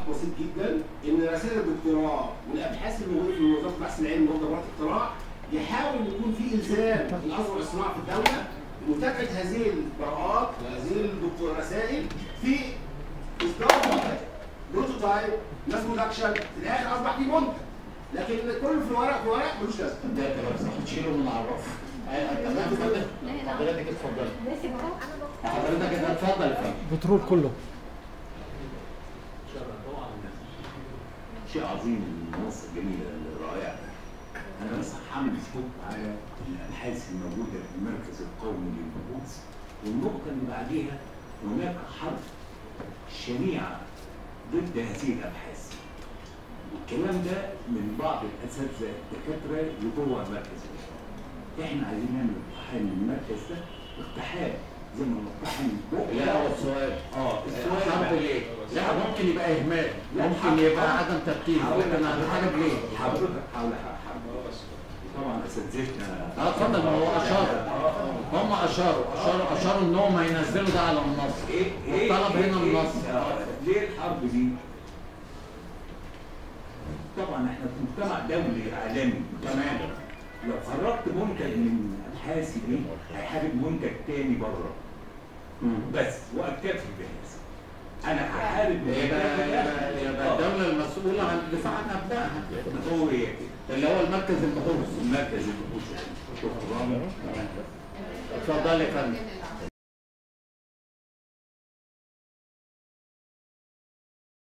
بسيط جدا ان رسائل الدكتوراه والابحاث الموجوده في وزاره البحث العلمي ووزاره الاختراع يحاول يكون في الزام من اصغر الصناعه في الدوله بمتابعه هذه البراءات وهذه الدكتور رسائل في اصدار منتج بروتوتايب ناس برودكشن في الاخر اصبح في منتج لكن كله في ورق في ورق ملوش لازمه ده كلام تشيله من على الرف آه، تمام اتفضل حضرتك اتفضل حضرتك اتفضل يا فندم بترول كله شيء عظيم المنصه الجميله الرائعه انا بس هعمل سكوب على الابحاث الموجوده في المركز القومي للبحوث والنقطه اللي بعديها هناك حرب شنيعه ضد هذه الابحاث الكلام ده من بعض الاساتذه الدكاتره اللي جوه المركز احنا عايزين نعمل اقتحام المركز ده اقتحام زي ما نقتحم بق لا هو السؤال اه السؤال حرب بقى. ليه؟ لا ممكن يبقى اهمال لا، ممكن حرب. يبقى عدم ترتيب لكن هنحارب ليه؟ حضرتك حول حرب طبعا اساتذتنا اه اتفضل ما هو اشار هم اشاروا اشاروا اشاروا ان هم هينزلوا ده على النص ايه ايه والطلب إيه- هنا إيه- النص آه، ليه الحرب دي؟ طبعا احنا في مجتمع دولي عالمي تمام لو خرجت منتج من ابحاثي دي هيحارب منتج تاني بره بس واكتفي بهذا انا هحارب يبقى يبقى يبقى الدولة المسؤولة عن الدفاع عن أبنائها هو هي كده اللي هو المركز البحوث المركز البحوث شكرا اتفضل يا فندم